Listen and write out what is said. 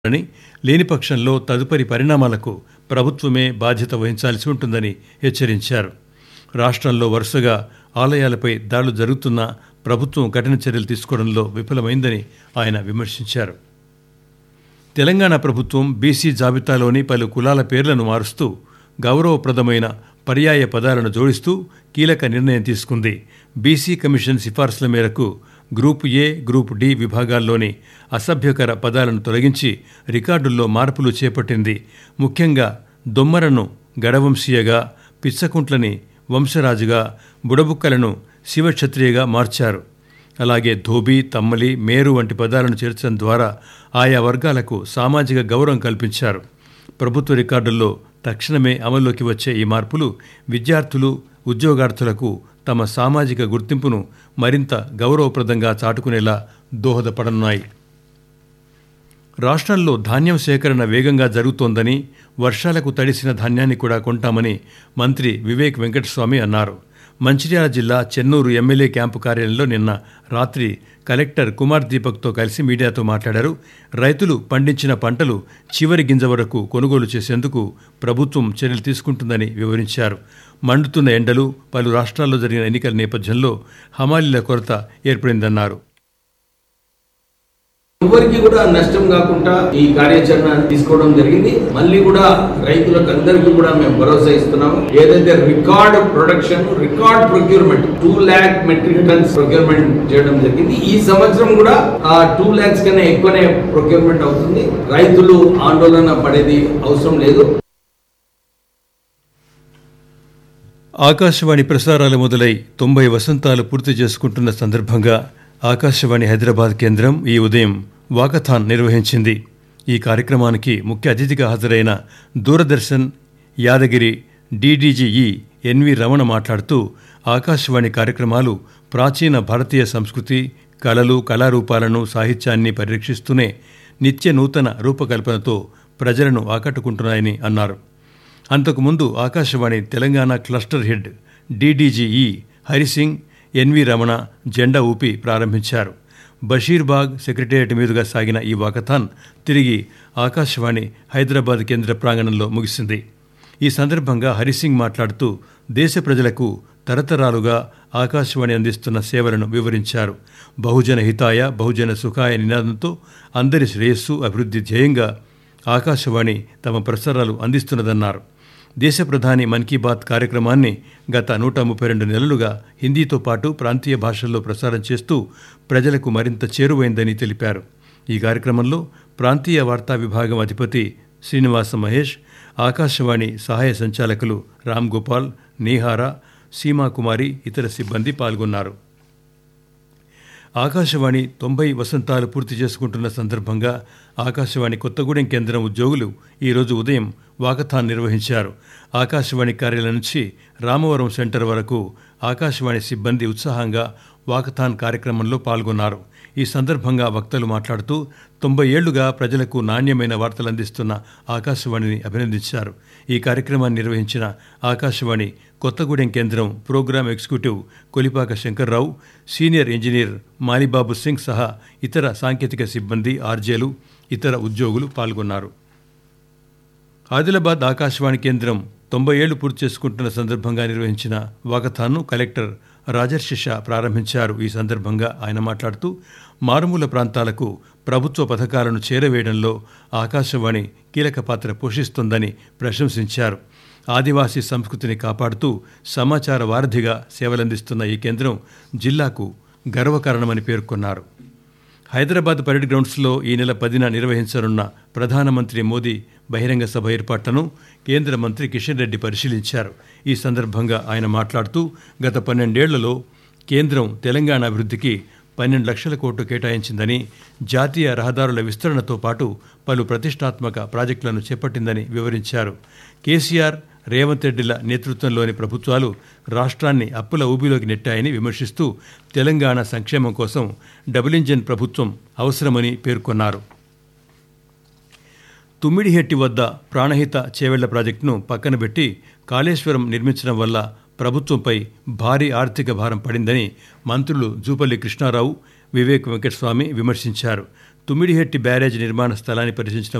అని లేని పక్షంలో తదుపరి పరిణామాలకు ప్రభుత్వమే బాధ్యత వహించాల్సి ఉంటుందని హెచ్చరించారు రాష్ట్రంలో వరుసగా ఆలయాలపై దాడులు జరుగుతున్నా ప్రభుత్వం కఠిన చర్యలు తీసుకోవడంలో విఫలమైందని ఆయన విమర్శించారు తెలంగాణ ప్రభుత్వం బీసీ జాబితాలోని పలు కులాల పేర్లను మారుస్తూ గౌరవప్రదమైన పర్యాయ పదాలను జోడిస్తూ కీలక నిర్ణయం తీసుకుంది బీసీ కమిషన్ సిఫార్సుల మేరకు గ్రూప్ ఏ గ్రూప్ డి విభాగాల్లోని అసభ్యకర పదాలను తొలగించి రికార్డుల్లో మార్పులు చేపట్టింది ముఖ్యంగా దొమ్మరను గడవంశీయగా పిచ్చకుంట్లని వంశరాజుగా బుడబుక్కలను శివక్షత్రియగా మార్చారు అలాగే ధోబి తమ్మలి మేరు వంటి పదాలను చేర్చడం ద్వారా ఆయా వర్గాలకు సామాజిక గౌరవం కల్పించారు ప్రభుత్వ రికార్డుల్లో తక్షణమే అమల్లోకి వచ్చే ఈ మార్పులు విద్యార్థులు ఉద్యోగార్థులకు తమ సామాజిక గుర్తింపును మరింత గౌరవప్రదంగా చాటుకునేలా దోహదపడనున్నాయి రాష్ట్రంలో ధాన్యం సేకరణ వేగంగా జరుగుతోందని వర్షాలకు తడిసిన ధాన్యాన్ని కూడా కొంటామని మంత్రి వివేక్ వెంకటస్వామి అన్నారు మంచిర్యాల జిల్లా చెన్నూరు ఎమ్మెల్యే క్యాంపు కార్యాలయంలో నిన్న రాత్రి కలెక్టర్ కుమార్ దీపక్తో కలిసి మీడియాతో మాట్లాడారు రైతులు పండించిన పంటలు చివరి గింజ వరకు కొనుగోలు చేసేందుకు ప్రభుత్వం చర్యలు తీసుకుంటుందని వివరించారు మండుతున్న ఎండలు పలు రాష్ట్రాల్లో జరిగిన ఎన్నికల నేపథ్యంలో హమాలీల కొరత ఏర్పడిందన్నారు ఎవరికి కూడా నష్టం కాకుండా ఈ కార్యాచరణ తీసుకోవడం జరిగింది మళ్ళీ కూడా రైతులకు అందరికీ కూడా మేము భరోసా ఇస్తున్నాము ఏదైతే record production record procurement two lakh metric tons procurement చేయడం జరిగింది ఈ సంవత్సరం కూడా ఆ టూ ల్యాక్స్ కన్నా ఎక్కువనే ప్రొక్యూర్మెంట్ అవుతుంది రైతులు ఆందోళన పడేది అవసరం లేదు ఆకాశవాణి ప్రసారాలు మొదలై తొంభై వసంతాలు పూర్తి చేసుకుంటున్న సందర్భంగా ఆకాశవాణి హైదరాబాద్ కేంద్రం ఈ ఉదయం వాకథాన్ నిర్వహించింది ఈ కార్యక్రమానికి ముఖ్య అతిథిగా హాజరైన దూరదర్శన్ యాదగిరి డీడీజీఈ ఎన్వి రమణ మాట్లాడుతూ ఆకాశవాణి కార్యక్రమాలు ప్రాచీన భారతీయ సంస్కృతి కళలు కళారూపాలను సాహిత్యాన్ని పరిరక్షిస్తూనే నిత్య నూతన రూపకల్పనతో ప్రజలను ఆకట్టుకుంటున్నాయని అన్నారు అంతకుముందు Akashvani Telangana cluster head DDGE Harisingh N V Ramana జెండా ఊపి ప్రారంభించారు బషీర్బాగ్ సెక్రటేరియట్ మీదుగా సాగిన ఈ వాకథాన్ తిరిగి ఆకాశవాణి హైదరాబాద్ కేంద్ర ప్రాంగణంలో ముగిసింది ఈ సందర్భంగా హరిసింగ్ మాట్లాడుతూ దేశ ప్రజలకు తరతరాలుగా ఆకాశవాణి అందిస్తున్న సేవలను వివరించారు బహుజన హితాయ బహుజన సుఖాయ నినాదంతో అందరి శ్రేయస్సు అభివృద్ధి ధ్యేయంగా ఆకాశవాణి తమ ప్రసారాలు అందిస్తున్నదన్నారు దేశ ప్రధాని మన్ కీ బాత్ కార్యక్రమాన్ని గత నూట ముప్పై రెండు నెలలుగా హిందీతో పాటు ప్రాంతీయ భాషల్లో ప్రసారం చేస్తూ ప్రజలకు మరింత చేరువైందని తెలిపారు ఈ కార్యక్రమంలో ప్రాంతీయ వార్తా విభాగం అధిపతి శ్రీనివాస మహేష్ ఆకాశవాణి సహాయ సంచాలకులు రామ్ గోపాల్ నీహారా సీమాకుమారి ఇతర సిబ్బంది పాల్గొన్నారు ఆకాశవాణి తొంభై వసంతాలు పూర్తి చేసుకుంటున్న సందర్భంగా ఆకాశవాణి కొత్తగూడెం కేంద్రం ఉద్యోగులు ఈరోజు ఉదయం వాకథాన్ నిర్వహించారు ఆకాశవాణి కార్యాలయం నుంచి రామవరం సెంటర్ వరకు ఆకాశవాణి సిబ్బంది ఉత్సాహంగా వాకథాన్ కార్యక్రమంలో పాల్గొన్నారు ఈ సందర్భంగా వక్తలు మాట్లాడుతూ తొంభై ఏళ్లుగా ప్రజలకు నాణ్యమైన వార్తలు అందిస్తున్న ఆకాశవాణిని అభినందించారు ఈ కార్యక్రమాన్ని నిర్వహించిన ఆకాశవాణి కొత్తగూడెం కేంద్రం program executive Kolipaka Shankarrao senior engineer Malibabu Singh సహా ఇతర సాంకేతిక సిబ్బంది ఆర్జేలు ఇతర ఉద్యోగులు పాల్గొన్నారు ఆదిలాబాద్ ఆకాశవాణి కేంద్రం తొంభై ఏళ్లు పూర్తి చేసుకుంటున్న సందర్భంగా నిర్వహించిన వాకథాన్ను కలెక్టర్ రాజర్షి షా ప్రారంభించారు ఈ సందర్భంగా ఆయన మాట్లాడుతూ మారుమూల ప్రాంతాలకు ప్రభుత్వ పథకాలను చేరవేయడంలో ఆకాశవాణి కీలక పాత్ర పోషిస్తోందని ప్రశంసించారు ఆదివాసీ సంస్కృతిని కాపాడుతూ సమాచార వారధిగా సేవలందిస్తున్న ఈ కేంద్రం జిల్లాకు గర్వకారణమని పేర్కొన్నారు హైదరాబాద్ పరేడ్ గ్రౌండ్స్లో ఈ నెల పదిన నిర్వహించనున్న ప్రధానమంత్రి మోదీ బహిరంగ సభ ఏర్పాట్లను కేంద్ర మంత్రి కిషన్ రెడ్డి పరిశీలించారు ఈ సందర్భంగా ఆయన మాట్లాడుతూ గత పన్నెండేళ్లలో కేంద్రం తెలంగాణ అభివృద్ధికి పన్నెండు లక్షల కోట్లు కేటాయించిందని జాతీయ రహదారుల విస్తరణతో పాటు పలు ప్రతిష్టాత్మక ప్రాజెక్టులను చేపట్టిందని వివరించారు కేసీఆర్ రేవంత్ రెడ్డిల నేతృత్వంలోని ప్రభుత్వాలు రాష్ట్రాన్ని అప్పుల ఊబిలోకి నెట్టాయని విమర్శిస్తూ తెలంగాణ సంక్షేమం కోసం డబుల్ ఇంజన్ ప్రభుత్వం అవసరమని పేర్కొన్నారు తుమ్మిడిహెట్టి వద్ద ప్రాణహిత చేవెళ్ల ప్రాజెక్టును పక్కన పెట్టి కాళేశ్వరం నిర్మించడం వల్ల ప్రభుత్వంపై భారీ ఆర్థిక భారం పడిందని మంత్రులు జూపల్లి కృష్ణారావు వివేక్ వెంకటస్వామి విమర్శించారు తుమ్మిడిహెట్టి బ్యారేజ్ నిర్మాణ స్థలాన్ని పరిశీలించిన